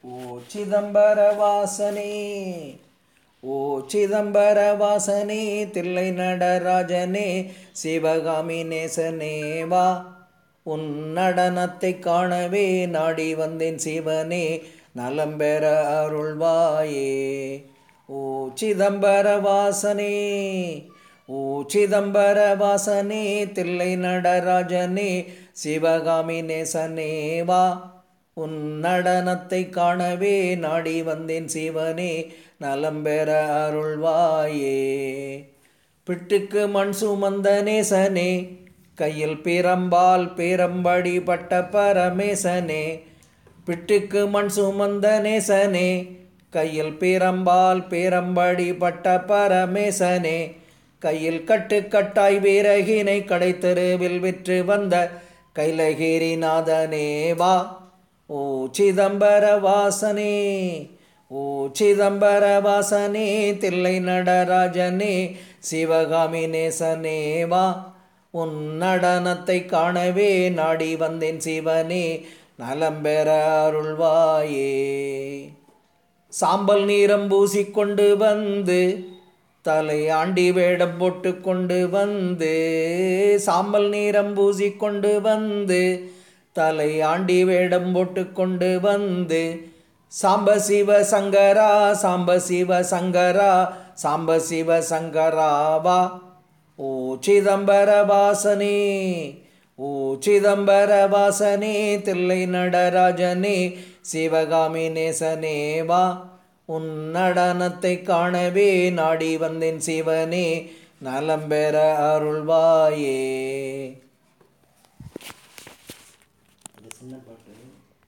ஓ சிதம்பர வாசனே ஓ சிதம்பர வாசனே தில்லை நடராஜனே சிவகாமி நேசனே வா உன் நடனத்தை காணவே நாடி வந்தேன் சிவனே நலம் பெற அருள்வாயே ஓ சிதம்பர வாசனே ஓ சிதம்பர வாசனே தில்லை நடராஜனே சிவகாமி நேசனே வா உன் நடனத்தை காணவே நாடி வந்தேன் சிவனே நலம் பெற அருள்வாயே பிட்டுக்கு மண் சுமந்த நேசனே கையில் பிரம்பால் பேரம்படி பட்ட பரமேசனே பிட்டுக்கு மண் சுமந்த நேசனே கையில் பிரம்பால் பேரம்படி பட்ட பரமேசனே கையில் கட்டு கட்டாய் வீரகினை கடைத்தெருவில் விற்று வந்த கைலகிரிநாதனே வா ஓ சிதம்பர வாசனே ஓ சிதம்பர வாசனே தில்லை நடராஜனே சிவகாமி நேசனே வா உன் நடனத்தை காணவே நாடி வந்தேன் சிவனே நலம் பெற அருள்வாயே சாம்பல் நீரம் பூசிக்கொண்டு வந்து தலை ஆண்டி வேடம் போட்டு கொண்டு வந்து சாம்பல் நீரம் பூசிக்கொண்டு வந்து தலை ஆண்டி வேடம் போட்டு கொண்டு வந்து சாம்ப சிவ சங்கரா சாம்ப சிவ சங்கரா சாம்ப சிவ சங்கராவா ஓ சிதம்பர வாசனே ஓ சிதம்பர வாசனே தில்லை நடராஜனே சிவகாமி நேசனே வா உன் நடனத்தை காணவே நாடி வந்தேன் சிவனே நலம் பெற அருள்வாயே அது சின்ன பாட்டு